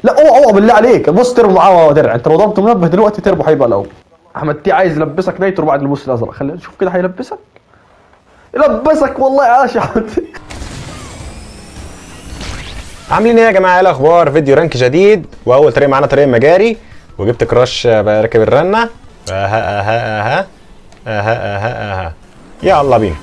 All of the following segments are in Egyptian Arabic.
لا اوعى اوعى بالله عليك بص تربو معاه درع انت لو ضربت منبه دلوقتي تربو هيبقى الاول احمد تي عايز يلبسك نيترو بعد البوس الازرق خلينا نشوف كده هيلبسك يلبسك والله عاش يا احمد عاملين ايه يا جماعه ايه الاخبار فيديو رانك جديد واول طريق معانا طريق مجاري وجبت كراش راكب الرنه اها اها اها اها اها اها يلا بينا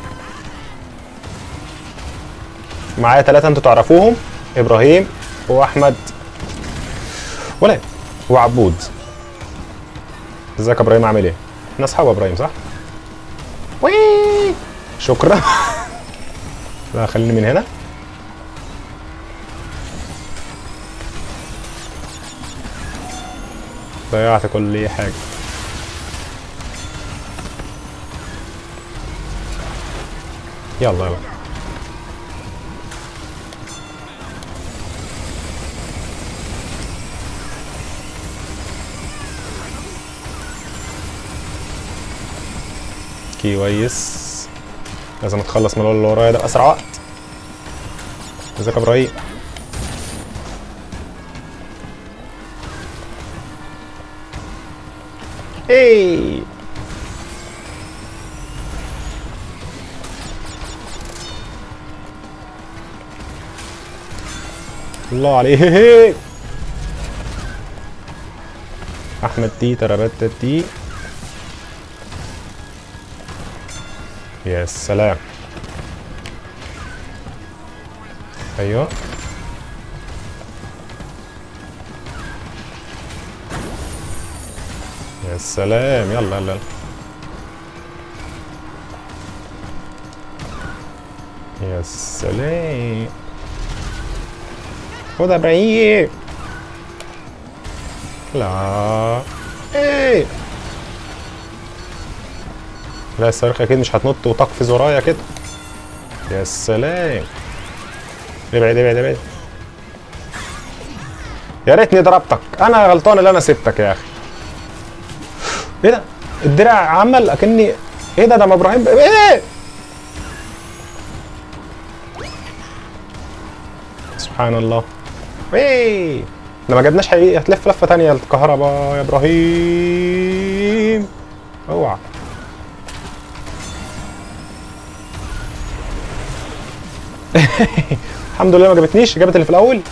معايا ثلاثة انتوا تعرفوهم ابراهيم واحمد ولا وعبود ازيك يا ابراهيم عامل ايه؟ احنا اصحاب يا ابراهيم صح؟ وي شكرا لا خليني من هنا ضيعت كل حاجة يلا يلا كويس لازم اتخلص من اللي ورايا ده باسرع وقت ازيك يا ابراهيم ايه الله عليك احمد تي تربت تي يا سلام ايوه يا سلام يلا يلا يلا يا سلام خد يا ابراهيم لا ايه لا الصاروخ اكيد مش هتنط وتقفز ورايا كده يا سلام ابعد ابعد ابعد يا ريتني ضربتك انا غلطان اللي انا سبتك يا اخي ايه ده الدرع عمل اكني ايه ده ده ما ابراهيم ايه سبحان الله ايه ده ما جبناش حقيقي هتلف لفه تانية الكهرباء يا ابراهيم اوعى الحمد لله ما جابتنيش جابت اللي في الاول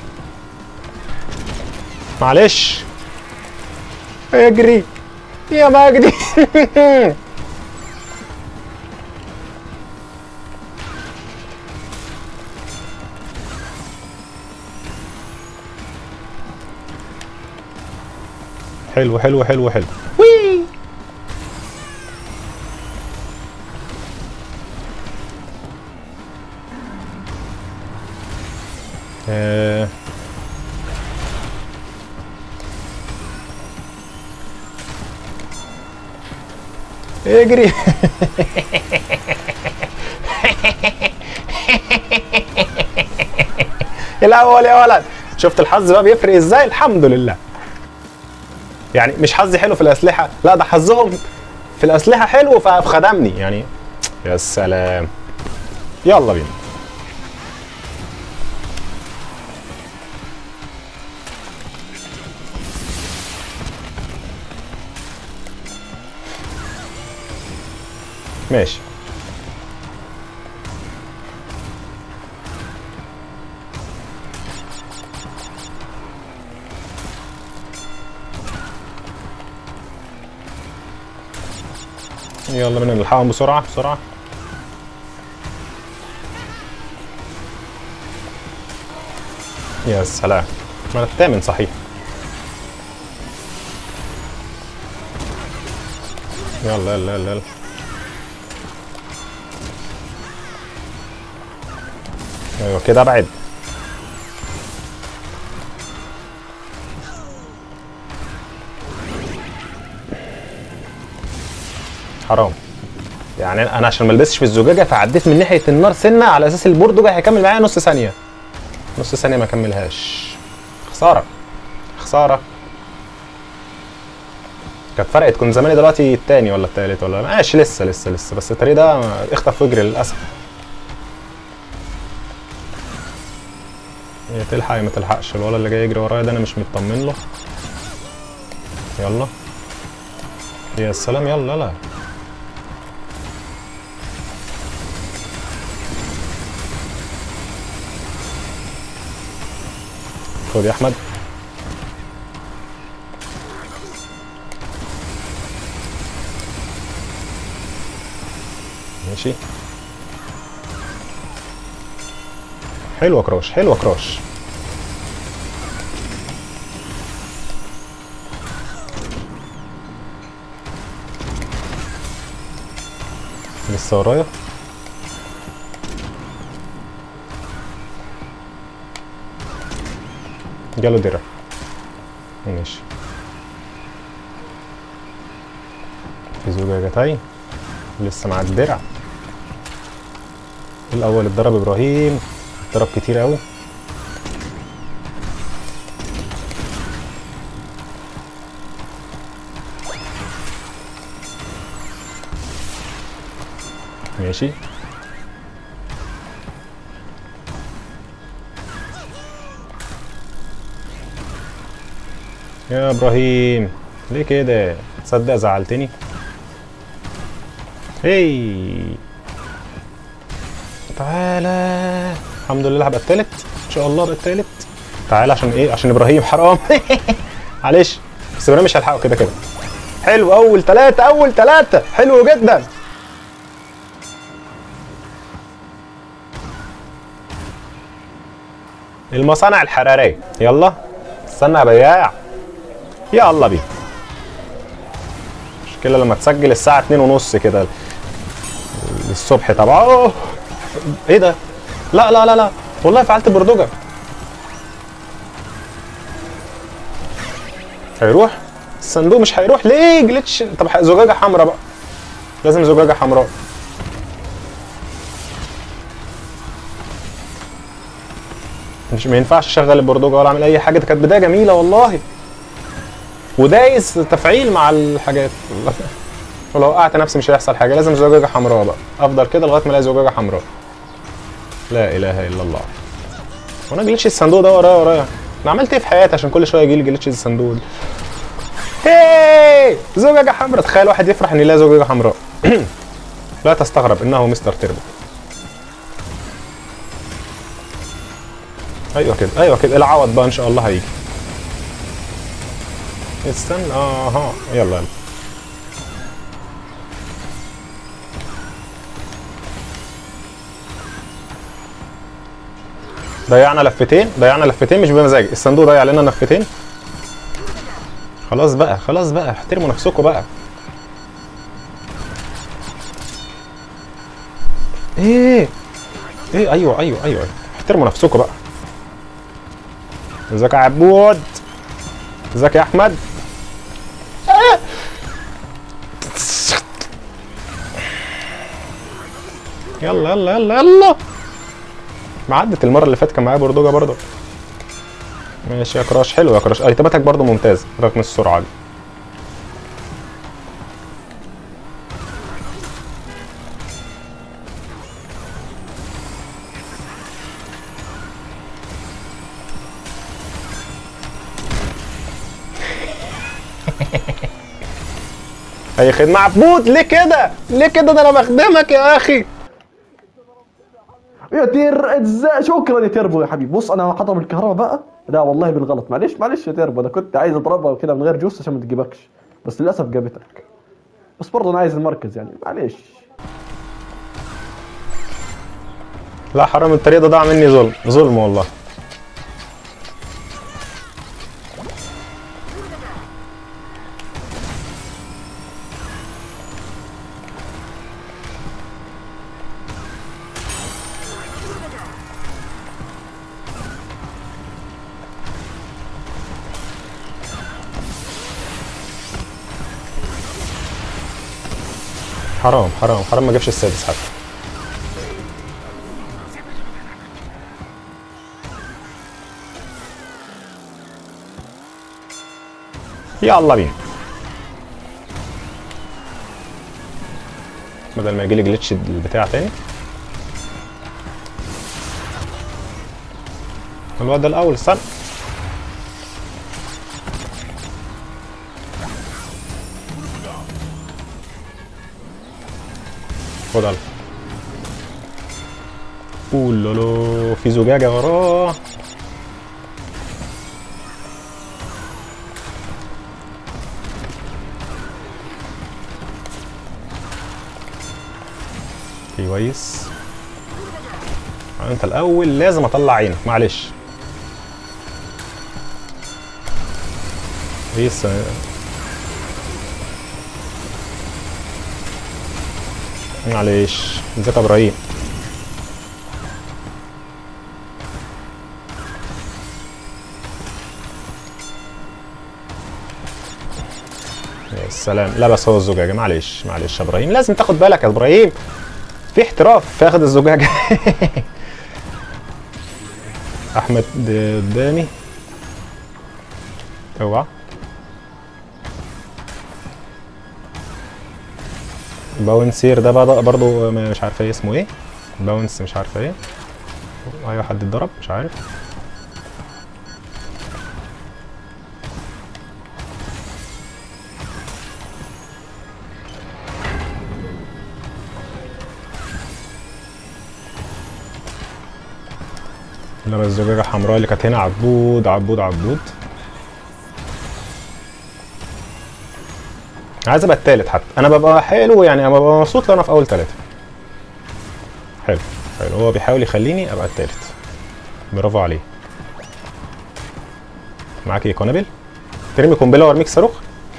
معلش اجري يا مجدي حلو حلو حلو حلو وي آه. اجري الاول يا ولد شفت الحظ بقى بيفرق ازاي الحمد لله يعني مش حظي حلو في الاسلحه لا ده حظهم في الاسلحه حلو فخدمني يعني يا سلام يلا بينا ماشي يلا بينا نلحقهم بسرعة بسرعة يا سلام ما انا الثامن صحيح يلا يلا يلا يلا ايوه كده ابعد حرام يعني انا عشان ما البسش في الزجاجه فعديت من ناحيه النار سنه على اساس البوردو هيكمل معايا نص ثانيه نص ثانيه ما كملهاش خساره خساره كانت فرقت كنت زماني دلوقتي التاني ولا التالت ولا ماشي لسه لسه لسه بس الطريق ده اخطف واجري للاسف يا تلحق يا ما تلحقش الولد اللي جاي يجري ورايا ده انا مش مطمن له يلا يا سلام يلا لا خد يا احمد ماشي حلوه كراش حلوه كراش لسه ورايا جاله درع ماشي في زجاجتين لسه مع الدرع الاول اتضرب ابراهيم اتضرب كتير قوي ماشي يا ابراهيم ليه كده تصدق زعلتني هي تعالى الحمد لله هبقى التالت ان شاء الله ابقى التالت تعالى عشان ايه عشان ابراهيم حرام معلش بس ابراهيم مش هلحقه كده كده حلو اول ثلاثة اول ثلاثة حلو جدا المصانع الحرارية يلا استنى يا بياع يلا بينا مشكلة لما تسجل الساعة اتنين ونص كده الصبح طبعا أوه. ايه ده؟ لا لا لا لا والله فعلت بردوجة هيروح؟ الصندوق مش هيروح ليه جلتش طب ح- زجاجة حمراء بقى لازم زجاجة حمراء مش ما ينفعش اشغل البردوجة ولا اعمل اي حاجة دي كانت بداية جميلة والله ودايس تفعيل مع الحاجات ولو وقعت نفسي مش هيحصل حاجه لازم زجاجه حمراء بقى افضل كده لغايه ما الاقي زجاجه حمراء لا اله الا الله وانا جلتش الصندوق ده ورايا ورايا انا عملت ايه في حياتي عشان كل شويه يجي لي جلتش الصندوق ده هي زجاجه حمراء تخيل واحد يفرح ان يلاقي زجاجه حمراء لا تستغرب انه مستر تربو ايوه كده ايوه كده العوض بقى ان شاء الله هيجي استنى اها يلا يلا ضيعنا لفتين ضيعنا لفتين مش بمزاجي الصندوق ضيع لنا لفتين خلاص بقى خلاص بقى احترموا نفسكم بقى ايه ايه ايوه ايوه ايوه احترموا نفسكم بقى ازيك يا عبود ازيك يا احمد آه. يلا يلا يلا يلا ما عدت المره اللي فاتت كان معايا بردوجه برضه ماشي يا كراش حلو يا كراش ارتباطك برضه ممتاز رغم السرعه دي اي خدمه عبود ليه كده ليه كده ده انا بخدمك يا اخي يا تير ازاي شكرا يا تيربو يا حبيبي بص انا هضرب الكهرباء بقى لا والله بالغلط معلش معلش يا تيربو انا كنت عايز اضربها كده من غير جوس عشان ما تجيبكش بس للاسف جابتك بس برضه انا عايز المركز يعني معلش لا حرام الطريق ده ضاع مني ظلم ظلم والله حرام حرام حرام ما جابش السادس حتى يلا بينا بدل ما يجيلي جلitch البتاع تاني الواد ده الاول استنى خد على اوه في زجاجة وراه كويس انت الاول لازم اطلع عينك معلش ايه السنة معلش ازيك يا ابراهيم يا سلام لا بس هو الزجاجة معلش معلش يا ابراهيم لازم تاخد بالك يا ابراهيم في احتراف في اخد الزجاجة احمد قدامي اوعى باونسير ده بقى برضو مش عارفه ايه اسمه ايه باونس مش عارفه ايه ايوه حد اتضرب مش عارف لا بس الزجاجة الحمراء اللي كانت هنا عبود عبود عبود عايز ابقى التالت حتى انا ببقى حلو يعني انا ببقى مبسوط لو انا في اول تلاتة حلو حلو هو بيحاول يخليني ابقى التالت برافو عليه معاك ايه قنابل ترمي قنبله وارميك صاروخ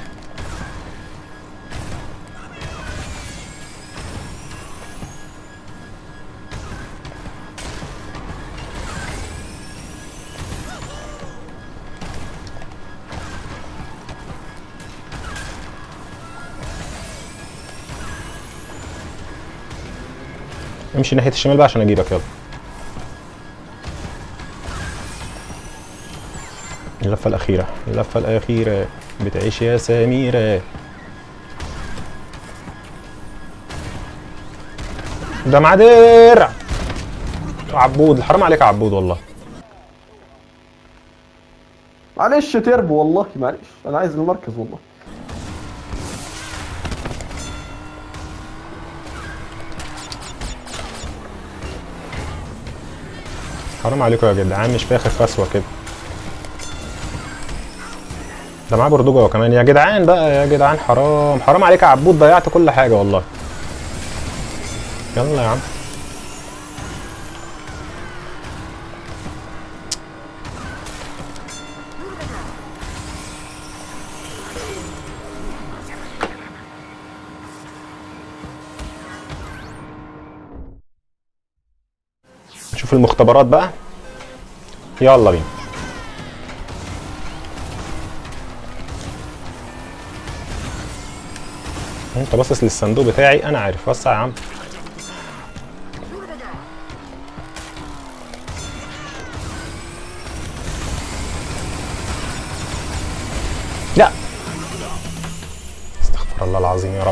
امشي ناحيه الشمال بقى عشان اجيبك يلا اللفه الاخيره اللفه الاخيره بتعيش يا سميره ده معاه درع عبود حرام عليك يا عبود والله معلش يا تربو والله معلش انا عايز المركز والله حرام عليكم يا جدعان مش فاخر فسوه كده ده معاه بردوجه هو كمان يا جدعان بقى يا جدعان حرام حرام عليك يا عبود ضيعت كل حاجه والله يلا يا عم نشوف المختبرات بقى يلا بينا انت باصص للصندوق بتاعي انا عارف وسع يا عم لا استغفر الله العظيم يا رب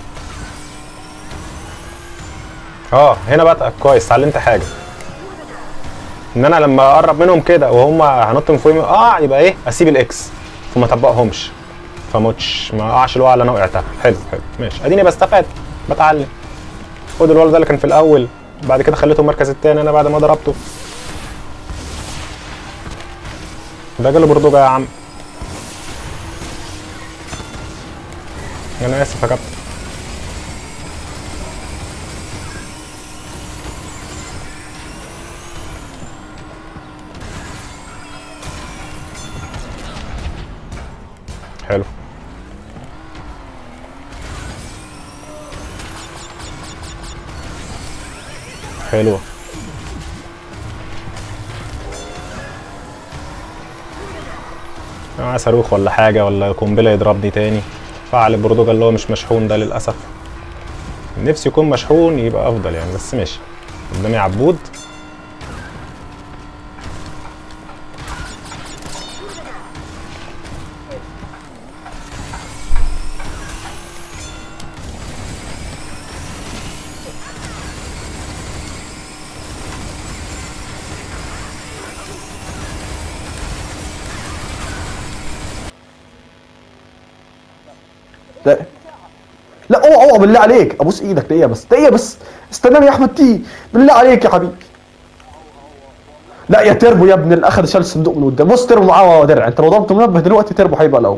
اه هنا بقى كويس اتعلمت حاجه ان انا لما اقرب منهم كده وهم هنط من فوقي اه يبقى ايه اسيب الاكس وما اطبقهمش فموتش ما اقعش الوقعه اللي انا وقعتها حلو حلو ماشي اديني بستفاد بتعلم خد الولد ده اللي كان في الاول بعد كده خليته المركز الثاني انا بعد ما ضربته ده جاله بردوجه يا عم انا اسف يا كابتن حلو حلوة معاه صاروخ ولا حاجة ولا قنبلة يضربني تاني فعل البردوجة اللي هو مش مشحون ده للأسف نفسي يكون مشحون يبقى أفضل يعني بس ماشي قدامي عبود ده لا اوعى اوعى بالله عليك ابوس ايدك دقيقه بس دقيقه بس استناني يا احمد تي بالله عليك يا حبيبي لا يا تربو يا ابن الاخر شال الصندوق من قدام بص تربو معاه درع انت لو ضربت منبه دلوقتي تربو هيبقى الاول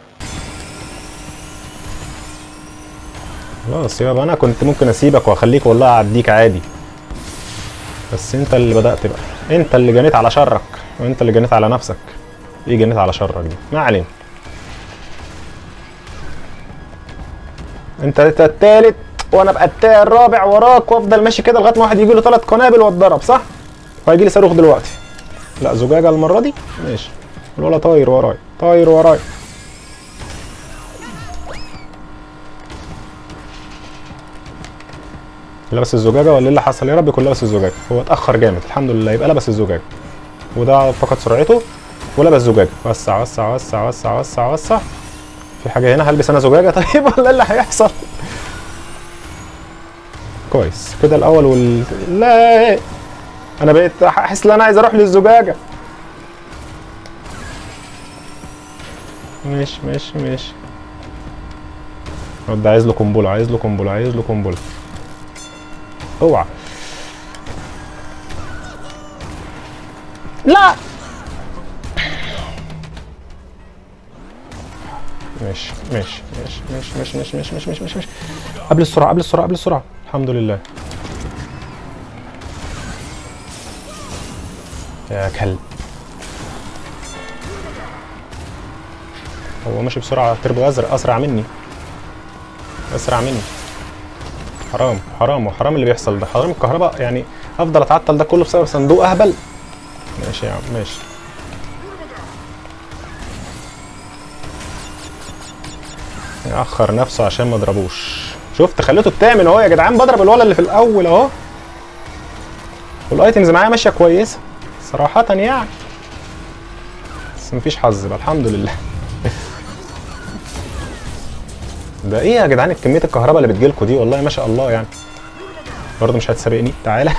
خلاص يابا انا كنت ممكن اسيبك واخليك والله اعديك عادي بس انت اللي بدأت بقى انت اللي جنيت على شرك وانت اللي جنيت على نفسك ايه جنيت على شرك دي ما علينا انت انت التالت وانا ابقى التا- الرابع وراك وافضل ماشي كده لغايه ما واحد يجي له ثلاث قنابل واتضرب صح؟ وهيجي لي صاروخ دلوقتي لا زجاجه المره دي ماشي الولا طاير وراي طاير وراي لبس الزجاجه ولا ايه اللي حصل يا رب يكون لبس الزجاجه هو اتاخر جامد الحمد لله يبقى لبس الزجاجه وده فقد سرعته ولبس زجاجه وسع وسع وسع وسع وسع وسع في حاجه هنا هلبس انا زجاجه طيب ولا ايه اللي هيحصل كويس كده الاول وال لا انا بقيت احس ان انا عايز اروح للزجاجه ماشي ماشي ماشي ده عايز له قنبله عايز له قنبله عايز له قنبله اوعى لا ماشي ماشي ماشي ماشي ماشي ماشي ماشي ماشي ماشي ماشي ماشي قبل السرعة قبل السرعة قبل السرعة الحمد لله يا كلب هو ماشي بسرعة تربو أزرق أسرع مني أسرع مني حرام حرام وحرام اللي بيحصل ده حرام الكهرباء يعني افضل اتعطل ده كله بسبب صندوق اهبل ماشي يا عم ماشي يأخر نفسه عشان ما اضربوش شفت خليته التامن اهو يا جدعان بضرب الولد اللي في الاول اهو والايتمز معايا ماشيه كويسه صراحه يعني بس مفيش حظ بقى الحمد لله ده ايه يا جدعان كميه الكهرباء اللي بتجيلكوا دي والله ما شاء الله يعني برضه مش هتسابقني تعالى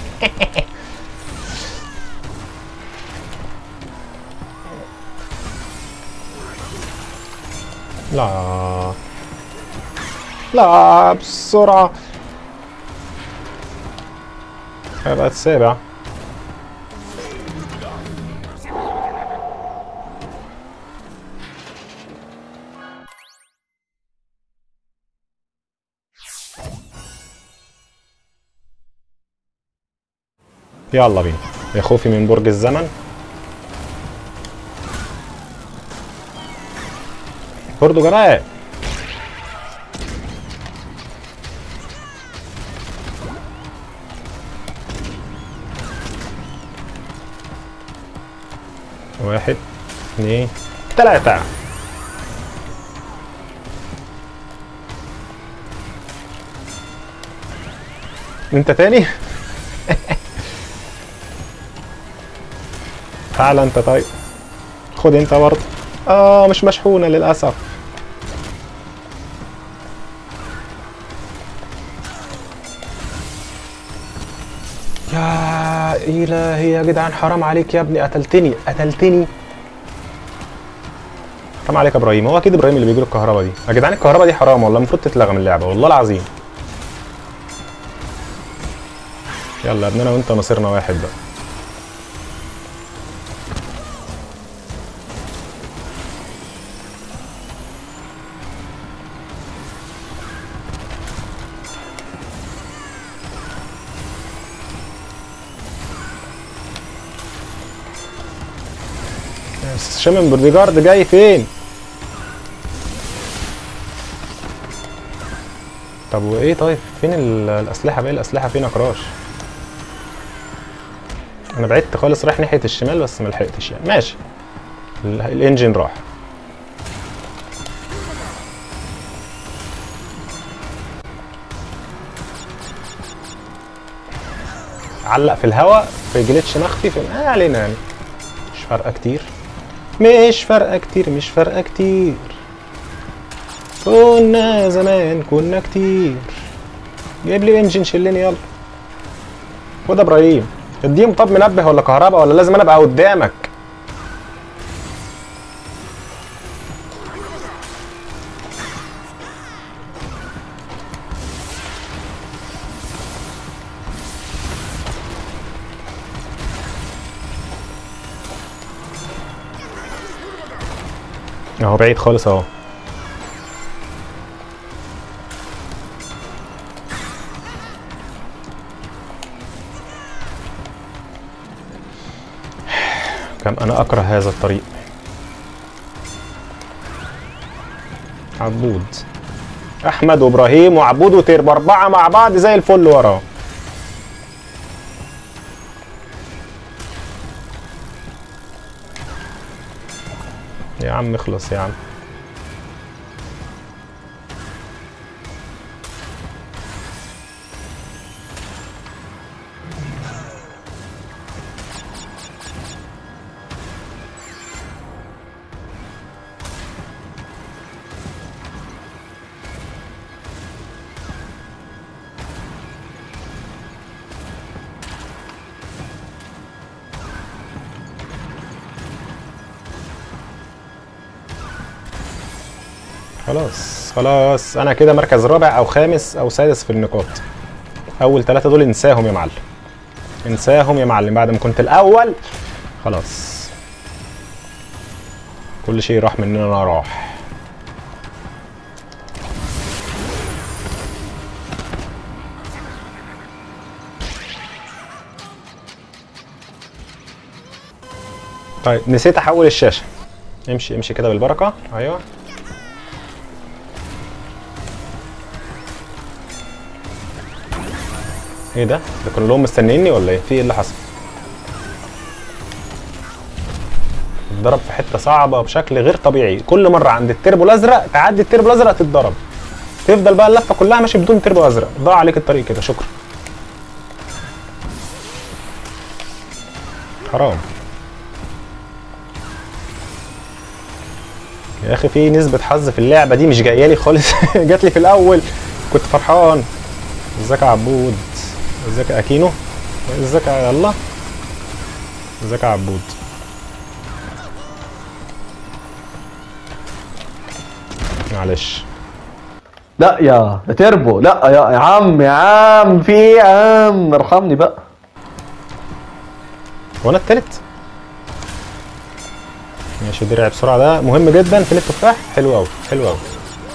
لا لا بسرعة هيبقى السابع يلا بينا يا خوفي من برج الزمن برتغال واحد اثنين ثلاثة انت تاني تعال انت طيب خد انت برضه اه مش مشحونة للأسف يا إلهي يا جدعان حرام عليك يا ابني قتلتني قتلتني حرام عليك يا ابراهيم هو اكيد ابراهيم اللي بيجيله الكهرباء دي يا جدعان الكهرباء دي حرام والله المفروض تتلغى من اللعبه والله العظيم يلا يا ابننا وانت مصيرنا واحد بقى بس شامم بوديجارد جاي فين؟ طب وايه طيب فين ال- الاسلحه باقي الاسلحه فين يا كراش؟ انا بعدت خالص رايح ناحيه الشمال بس ما لحقتش يعني ماشي ال- الانجن راح علق في الهواء في جليتش مخفي في ما علينا يعني مش فارقه كتير مش فارقه كتير مش فارقه كتير كنا زمان كنا كتير جيب لي انجن شلني يلا خد يا ابراهيم اديهم طب منبه ولا كهرباء ولا لازم انا ابقى قدامك اهو بعيد خالص اهو كم انا اكره هذا الطريق عبود احمد وابراهيم وعبود وتربو اربعه مع بعض زي الفل وراه يا عم اخلص يا عم خلاص خلاص انا كده مركز رابع او خامس او سادس في النقاط اول ثلاثة دول انساهم يا معلم انساهم يا معلم بعد ما كنت الاول خلاص كل شيء راح مننا راح طيب نسيت احول الشاشة امشي امشي كده بالبركة ايوه ايه ده؟ ده كلهم مستنيني ولا ايه؟ في ايه اللي حصل؟ اتضرب في حته صعبه بشكل غير طبيعي، كل مره عند التربو الازرق تعدي التربو الازرق تتضرب. تفضل بقى اللفه كلها ماشي بدون تربو ازرق، ضاع عليك الطريق كده شكرا. حرام. يا اخي في نسبة حظ في اللعبة دي مش جاية لي خالص جات لي في الأول كنت فرحان ازيك يا عبود ازيك يا اكينو ازيك يا يلا ازيك يا عبود معلش لا يا يا تربو لا يا يا عم يا عم في ايه يا عم ارحمني بقى وانا التالت ماشي درع بسرعه ده مهم جدا في التفاح حلو قوي حلو قوي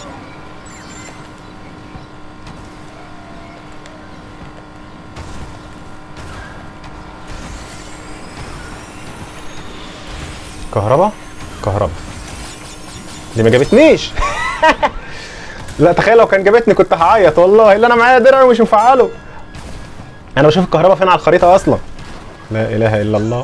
كهربا كهربا دي ما جابتنيش لا تخيل لو كان جابتني كنت هعيط والله اللي انا معايا درع ومش مفعله انا بشوف الكهرباء فين على الخريطه اصلا لا اله الا الله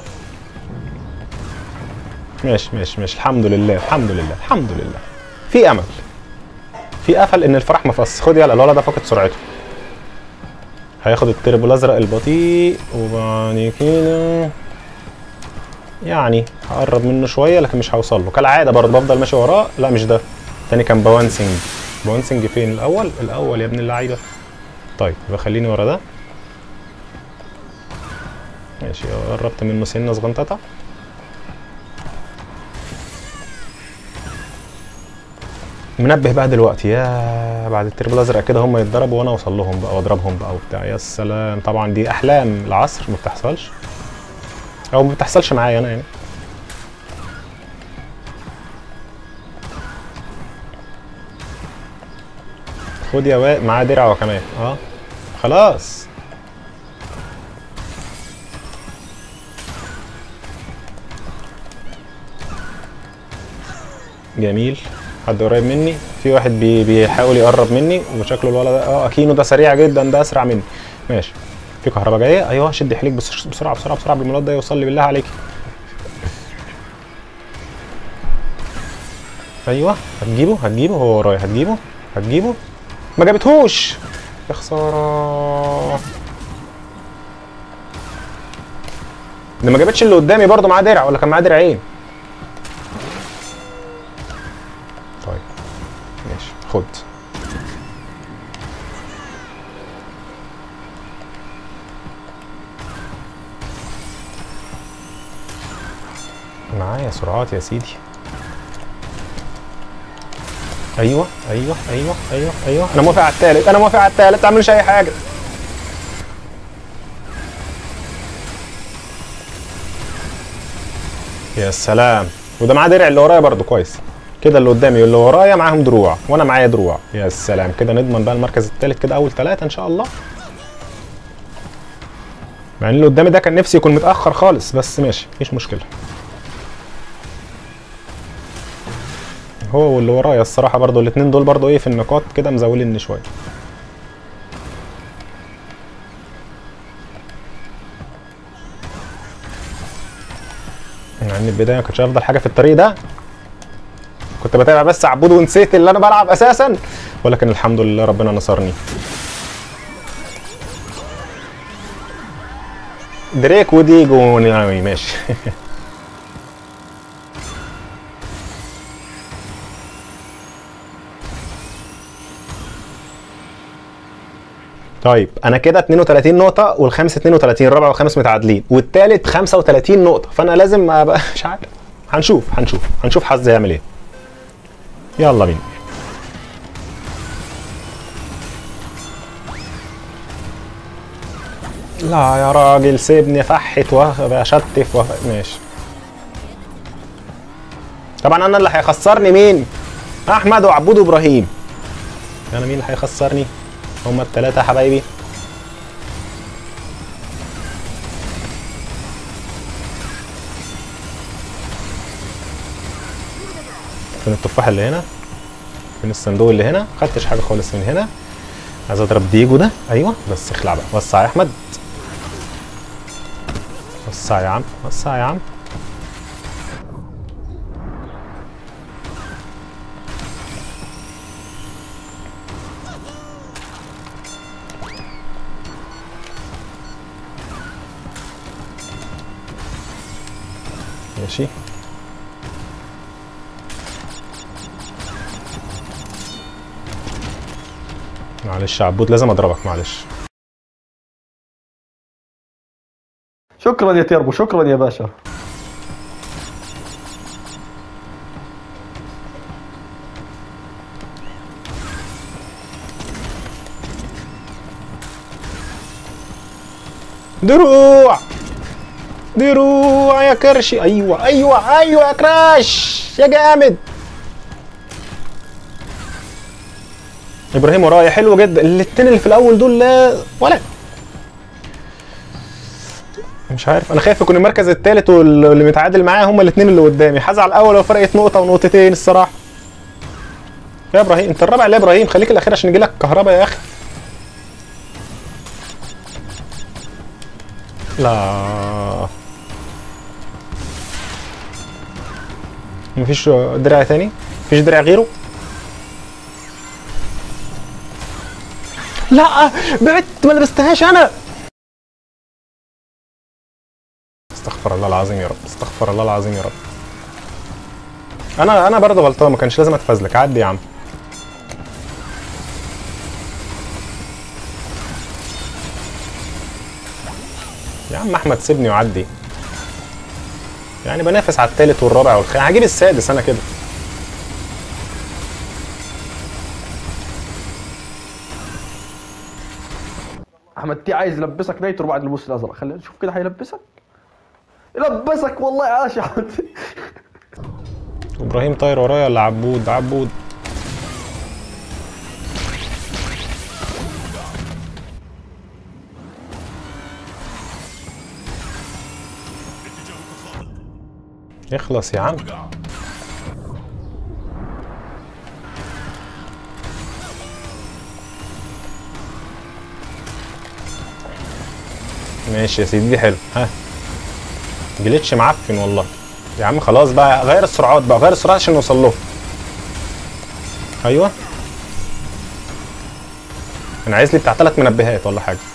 ماشي ماشي ماشي الحمد لله الحمد لله الحمد لله في امل في قفل ان الفرح مفص خد يلا الولد ده فقد سرعته هياخد التربو الازرق البطيء وبعد كده يعني هقرب منه شويه لكن مش هوصل له كالعاده برضه بفضل ماشي وراه لا مش ده تاني كان بوانسنج بوانسنج فين الاول الاول يا ابن اللعيبه طيب يبقى خليني ورا ده ماشي قربت منه سنه صغنططه منبه بقى دلوقتي يا بعد التربو الازرق كده هم يتضربوا وانا اوصل لهم بقى واضربهم بقى وبتاع يا سلام طبعا دي احلام العصر ما بتحصلش او ما بتحصلش معايا انا يعني خد يا واد معاه درع كمان اه خلاص جميل حد قريب مني في واحد بي بيحاول يقرب مني وشكله الولد ده اه اكينو ده سريع جدا ده اسرع مني ماشي في كهرباء جايه ايوه شد حيلك بس بسرعه بسرعه بسرعه بالمولد ده يوصل لي بالله عليك ايوه هتجيبه هتجيبه هو ورايا هتجيبه هتجيبه ما جابتهوش يا خساره ده ما جابتش اللي قدامي برضه معاه درع ولا كان معاه درعين طيب ماشي خد معايا سرعات يا سيدي ايوه ايوه ايوه ايوه ايوه انا موافق على التالت انا موافق على التالت ما تعملش اي حاجه يا سلام وده معاه درع اللي ورايا برضه كويس كده اللي قدامي واللي ورايا معاهم دروع وانا معايا دروع يا سلام كده نضمن بقى المركز الثالث كده اول ثلاثه ان شاء الله مع ان اللي قدامي ده كان نفسي يكون متاخر خالص بس ماشي مفيش مشكله هو واللي ورايا الصراحه برضو الاثنين دول برضو ايه في النقاط كده مزوليني شويه مع ان البدايه ما كانتش افضل حاجه في الطريق ده كنت بتابع بس عبود ونسيت اللي انا بلعب اساسا ولكن الحمد لله ربنا نصرني دريك وديجو ناوي ماشي طيب انا كده 32 نقطة والخامس 32 الرابع والخامس متعادلين والتالت 35 نقطة فانا لازم ابقى مش عارف هنشوف هنشوف هنشوف حظي هيعمل ايه يلا بينا لا يا راجل سيبني فحت واشتف وف... ماشي طبعا انا اللي هيخسرني مين احمد وعبود وابراهيم انا مين اللي هيخسرني هما التلاتة يا حبايبي فين التفاح اللي هنا فين الصندوق اللي هنا خدتش حاجه خالص من هنا عايز اضرب ديجو ده ايوه بس اخلع بقى وسع يا احمد وسع يا عم وسع يا عم ماشي معلش يا عبود لازم اضربك معلش شكرا يا تيربو شكرا يا باشا دروع دروع يا كرشي ايوه ايوه ايوه يا كراش يا جامد ابراهيم ورايا حلو جدا الاتنين اللي في الاول دول لا ولا مش عارف انا خايف يكون المركز الثالث واللي متعادل معاه هما الاثنين اللي قدامي هزعل الاول لو فرقت نقطه ونقطتين الصراحه يا ابراهيم انت الرابع ليه يا ابراهيم خليك الاخير عشان يجي لك كهرباء يا اخي لا مفيش درع تاني مفيش درع غيره لا بعدت ما لبستهاش انا استغفر الله العظيم يا رب استغفر الله العظيم يا رب انا انا برضه غلطان ما كانش لازم اتفزلك عدي يا عم يا عم احمد سيبني وعدي يعني بنافس على الثالث والرابع والخامس هجيب السادس انا كده احمد تي عايز يلبسك نيترو بعد الموس الازرق خلينا نشوف كده هيلبسك يلبسك والله عاش يا احمد ابراهيم طاير ورايا ولا عبود عبود اخلص يا عم ماشي يا سيدي دي حلو ها جليتش معفن والله يا عم خلاص بقى غير السرعات بقى غير السرعات عشان نوصل له ايوه انا عايز لي بتاع ثلاث منبهات ولا حاجه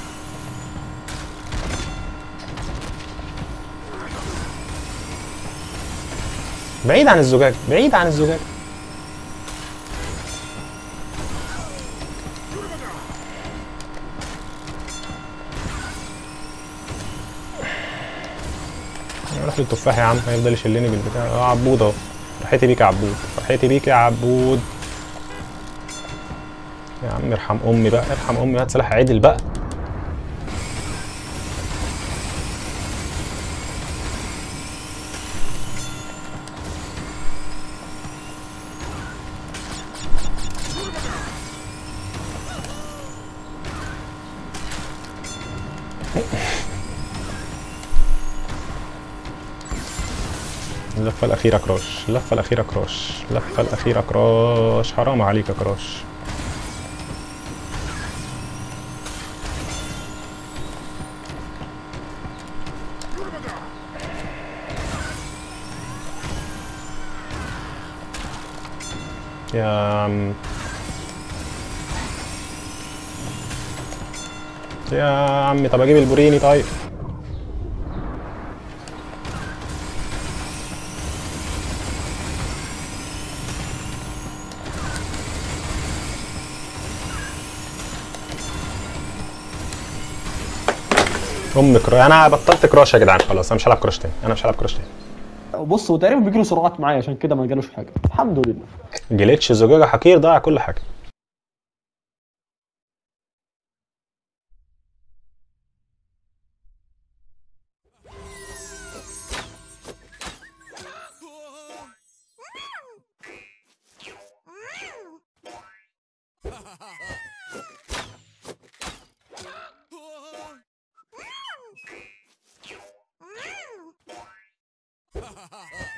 بعيد عن الزجاج بعيد عن الزجاج روح للتفاح يا عم هيفضل يشلني بالبتاع اه عبود اهو فرحتي بيك يا عبود فرحتي بيك يا عبود يا عم ارحم امي بقى ارحم امي هات سلاح عدل بقى اللفة الأخيرة كراش اللفة الأخيرة كراش اللفة الأخيرة كراش حرام عليك يا كراش يا عم يا عمي طب اجيب البوريني طيب ام كراش انا بطلت كراش يا جدعان خلاص انا مش هلعب كراش تاني انا مش هلعب كراش تاني بص هو تقريبا بيجي له سرعات معايا عشان كده ما جالوش حاجه الحمد لله جليتش زجاجة حقير ضيع كل حاجة Ha ha ha!